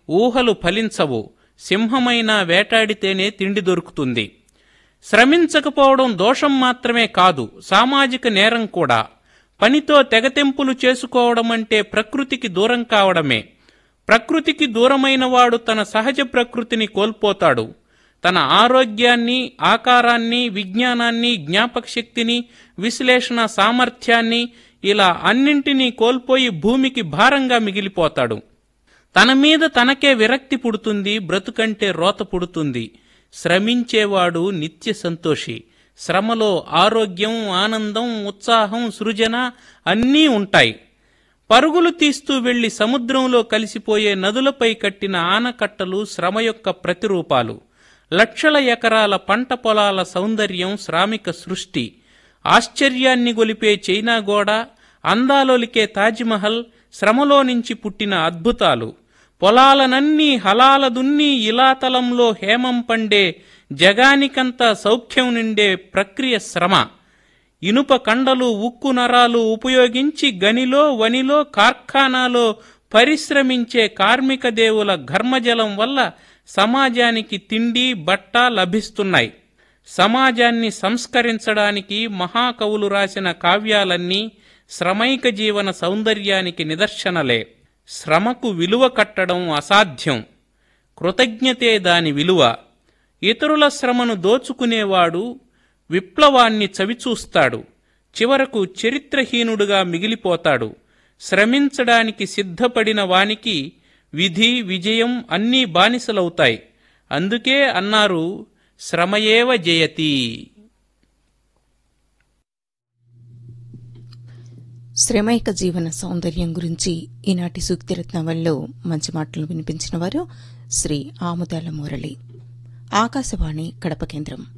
ఊహలు ఫలించవు సింహమైనా వేటాడితేనే తిండి దొరుకుతుంది శ్రమించకపోవడం దోషం మాత్రమే కాదు సామాజిక నేరం కూడా పనితో తెగతెంపులు చేసుకోవడం అంటే ప్రకృతికి దూరం కావడమే ప్రకృతికి దూరమైన వాడు తన సహజ ప్రకృతిని కోల్పోతాడు తన ఆరోగ్యాన్ని ఆకారాన్ని విజ్ఞానాన్ని జ్ఞాపక శక్తిని విశ్లేషణ సామర్థ్యాన్ని ఇలా అన్నింటినీ కోల్పోయి భూమికి భారంగా మిగిలిపోతాడు తన మీద తనకే విరక్తి పుడుతుంది బ్రతుకంటే రోత పుడుతుంది శ్రమించేవాడు నిత్య సంతోషి శ్రమలో ఆరోగ్యం ఆనందం ఉత్సాహం సృజన అన్నీ ఉంటాయి పరుగులు తీస్తూ వెళ్లి సముద్రంలో కలిసిపోయే నదులపై కట్టిన ఆనకట్టలు శ్రమ యొక్క ప్రతిరూపాలు లక్షల ఎకరాల పంట పొలాల సౌందర్యం శ్రామిక సృష్టి ఆశ్చర్యాన్ని గొలిపే చైనా గోడ అందాలొలికే తాజ్మహల్ శ్రమలో నుంచి పుట్టిన అద్భుతాలు పొలాలనన్నీ హలాల దున్ని ఇలాతలంలో హేమం పండే జగానికంతా సౌఖ్యం నిండే ప్రక్రియ శ్రమ ఇనుప కండలు ఉక్కు నరాలు ఉపయోగించి గనిలో వనిలో కార్ఖానాలో పరిశ్రమించే కార్మిక దేవుల ఘర్మజలం వల్ల సమాజానికి తిండి బట్ట లభిస్తున్నాయి సమాజాన్ని సంస్కరించడానికి మహాకవులు రాసిన కావ్యాలన్నీ శ్రమైక జీవన సౌందర్యానికి నిదర్శనలే శ్రమకు విలువ కట్టడం అసాధ్యం కృతజ్ఞతే దాని విలువ ఇతరుల శ్రమను దోచుకునేవాడు విప్లవాన్ని చవిచూస్తాడు చివరకు చరిత్రహీనుడుగా మిగిలిపోతాడు శ్రమించడానికి సిద్ధపడిన వానికి విధి విజయం అన్నీ బానిసలవుతాయి అందుకే అన్నారు శ్రమయేవ జయతి శ్రమైక జీవన సౌందర్యం గురించి ఈనాటి సూక్తిరత్నవల్లో మంచి మాటలు వినిపించిన వారు శ్రీ ఆముదాల మురళి ఆకాశవాణి కడప కేంద్రం